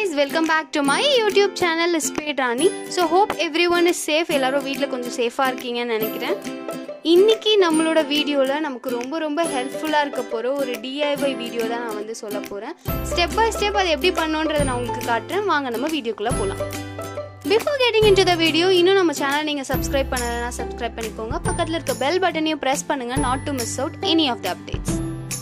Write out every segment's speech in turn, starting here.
guys, welcome back to my YouTube channel Spade Rani. So hope everyone is safe. எல்லாரும் வீட்டில் கொஞ்சம் சேஃபாக இருக்கீங்கன்னு நினைக்கிறேன் இன்னைக்கு நம்மளோட வீடியோவில் நமக்கு ரொம்ப ரொம்ப ஹெல்ப்ஃபுல்லாக இருக்க போகிற ஒரு டிஐஒய் வீடியோ தான் நான் வந்து சொல்ல போகிறேன் ஸ்டெப் பை ஸ்டெப் அதை எப்படி பண்ணோன்றதை நான் உங்களுக்கு காட்டுறேன் வாங்க நம்ம வீடியோக்குள்ளே போகலாம் before getting into the video இன்னும் நம்ம சேனல் நீங்கள் சப்ஸ்கிரைப் பண்ணலைன்னா சப்ஸ்கிரைப் பண்ணிக்கோங்க பக்கத்தில் இருக்க பெல் பட்டனையும் ப்ரெஸ் பண்ணுங்கள் not to miss out any of the updates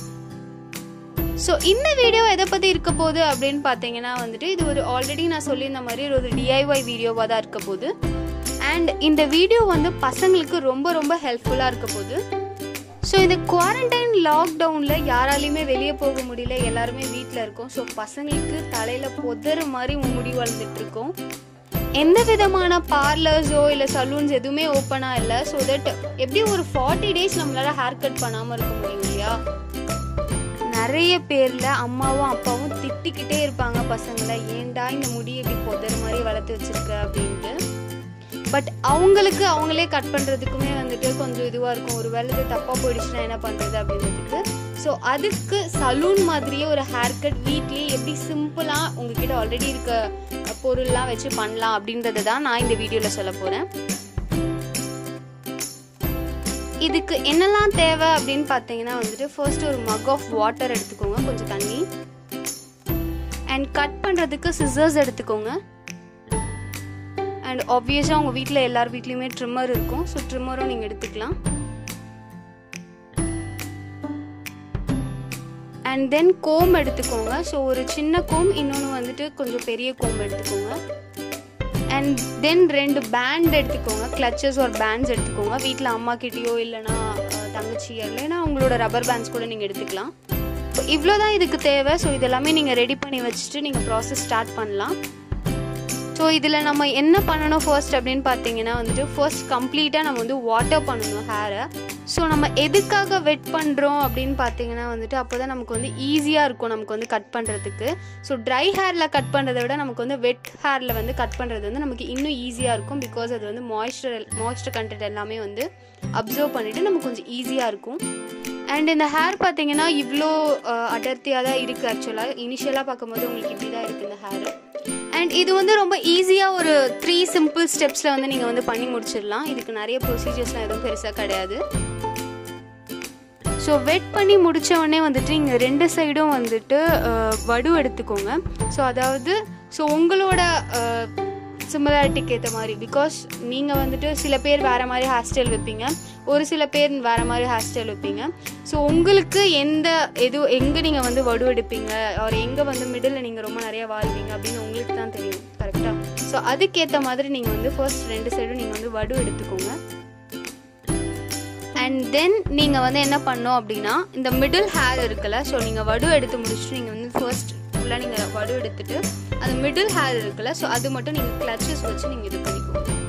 so இந்த வீடியோ எதை பற்றி இருக்க போகுது அப்படின்னு பார்த்தீங்கன்னா வந்துட்டு இது ஒரு ஆல்ரெடி நான் சொல்லியிருந்த மாதிரி ஒரு டிஐஒய் வீடியோவாக தான் இருக்க போகுது அண்ட் இந்த வீடியோ வந்து பசங்களுக்கு ரொம்ப ரொம்ப ஹெல்ப்ஃபுல்லாக இருக்க போகுது ஸோ இந்த குவாரண்டைன் லாக்டவுனில் யாராலையுமே வெளியே போக முடியல எல்லாருமே வீட்டில் இருக்கோம் ஸோ பசங்களுக்கு தலையில் பொதற மாதிரி முடி வளர்ந்துட்டு இருக்கோம் எந்த விதமான பார்லர்ஸோ இல்லை சலூன்ஸ் எதுவுமே ஓப்பனாக இல்லை ஸோ தட் எப்படி ஒரு ஃபார்ட்டி டேஸ் நம்மளால ஹேர் கட் பண்ணாமல் இருக்க முடியும் இல்லையா நிறைய பேரில் அம்மாவும் அப்பாவும் திட்டிக்கிட்டே இருப்பாங்க பசங்களை ஏன்டா இந்த முடியை இப்படி பொதற மாதிரி வளர்த்து வச்சிருக்க அப்படின்ட்டு பட் அவங்களுக்கு அவங்களே கட் பண்ணுறதுக்குமே வந்துட்டு கொஞ்சம் இதுவாக இருக்கும் ஒரு வேலை இது தப்பாக போயிடுச்சுன்னா என்ன பண்ணுறது அப்படின்றதுக்கு ஸோ அதுக்கு சலூன் மாதிரியே ஒரு ஹேர் கட் வீட்லேயே எப்படி சிம்பிளாக உங்ககிட்ட ஆல்ரெடி இருக்க பொருள்லாம் வச்சு பண்ணலாம் அப்படின்றத தான் நான் இந்த வீடியோவில் சொல்ல போகிறேன் இதுக்கு என்னெல்லாம் தேவை அப்படின்னு பார்த்தீங்கன்னா வந்துட்டு ஃபர்ஸ்ட் ஒரு மக் ஆஃப் வாட்டர் எடுத்துக்கோங்க கொஞ்சம் தண்ணி அண்ட் கட் பண்ணுறதுக்கு சிசர்ஸ் எடுத்துக்கோங்க அண்ட் ஆப்வியஸாக உங்கள் வீட்டில் எல்லார் வீட்லேயுமே ட்ரிம்மர் இருக்கும் ஸோ ட்ரிம்மரும் நீங்கள் எடுத்துக்கலாம் அண்ட் தென் கோம் எடுத்துக்கோங்க ஸோ ஒரு சின்ன கோம் இன்னொன்று வந்துட்டு கொஞ்சம் பெரிய கோம் எடுத்துக்கோங்க அண்ட் தென் ரெண்டு பேண்ட் எடுத்துக்கோங்க கிளச்சஸ் ஒரு பேண்ட்ஸ் எடுத்துக்கோங்க வீட்டில் அம்மா கிட்டேயோ இல்லைனா தங்கச்சி இல்லைன்னா உங்களோட ரப்பர் பேண்ட்ஸ் கூட நீங்கள் எடுத்துக்கலாம் ஸோ இவ்வளோ தான் இதுக்கு தேவை ஸோ இதெல்லாமே நீங்கள் ரெடி பண்ணி வச்சுட்டு நீங்கள் ப்ராசஸ் ஸ்டார்ட் பண்ணலாம் ஸோ இதில் நம்ம என்ன பண்ணணும் ஃபர்ஸ்ட் அப்படின்னு பார்த்தீங்கன்னா வந்துட்டு ஃபர்ஸ்ட் கம்ப்ளீட்டாக நம்ம வந்து வாட்டர் பண்ணணும் ஹேரை ஸோ நம்ம எதுக்காக வெட் பண்ணுறோம் அப்படின்னு பார்த்தீங்கன்னா வந்துட்டு அப்போ தான் நமக்கு வந்து ஈஸியாக இருக்கும் நமக்கு வந்து கட் பண்ணுறதுக்கு ஸோ ட்ரை ஹேரில் கட் பண்ணுறதை விட நமக்கு வந்து வெட் ஹேரில் வந்து கட் பண்ணுறது வந்து நமக்கு இன்னும் ஈஸியாக இருக்கும் பிகாஸ் அது வந்து மாய்ஸ்சர் மாய்ஸ்சர் கண்டென்ட் எல்லாமே வந்து அப்சர்வ் பண்ணிவிட்டு நமக்கு கொஞ்சம் ஈஸியாக இருக்கும் அண்ட் இந்த ஹேர் பார்த்தீங்கன்னா இவ்வளோ அடர்த்தியாக தான் இருக்குது ஆக்சுவலாக இனிஷியலாக பார்க்கும்போது உங்களுக்கு இப்படி தான் இருக்குது இந்த ஹேர் அண்ட் இது வந்து ரொம்ப ஈஸியாக ஒரு த்ரீ சிம்பிள் ஸ்டெப்ஸில் வந்து நீங்கள் வந்து பண்ணி முடிச்சிடலாம் இதுக்கு நிறைய ப்ரொசீஜர்ஸ்லாம் எதுவும் பெருசாக கிடையாது ஸோ வெட் பண்ணி முடித்த உடனே வந்துட்டு நீங்கள் ரெண்டு சைடும் வந்துட்டு வடு எடுத்துக்கோங்க ஸோ அதாவது ஸோ உங்களோட சிமிலாரிட்டிக்கு ஏற்ற மாதிரி பிகாஸ் நீங்கள் வந்துட்டு சில பேர் வேறு மாதிரி ஹேர் ஸ்டைல் வைப்பீங்க ஒரு சில பேர் வேறு மாதிரி ஹேர் ஸ்டைல் வைப்பீங்க ஸோ உங்களுக்கு எந்த எது எங்கே நீங்கள் வந்து வடு எடுப்பீங்க அவர் எங்கே வந்து மிடில் நீங்கள் ரொம்ப நிறைய வாழ்வீங்க அப்படின்னு உங்களுக்கு தான் தெரியும் கரெக்டாக ஸோ அதுக்கேற்ற மாதிரி நீங்கள் வந்து ஃபர்ஸ்ட் ரெண்டு சைடும் நீங்கள் வந்து வடு எடுத்துக்கோங்க அண்ட் தென் நீங்கள் வந்து என்ன பண்ணோம் அப்படின்னா இந்த மிடில் ஹேர் இருக்குல்ல ஸோ நீங்கள் வடு எடுத்து முடிச்சுட்டு நீங்கள் வந்து ஃபர்ஸ்ட் ஃபுல்லாக நீங்கள் வடு எடுத்துட்டு அந்த மிடில் ஹேர் இருக்குல்ல ஸோ அது மட்டும் நீங்கள் கிளச்சஸ் வச்சு நீங்கள் இது பண்ணிக்கோங்க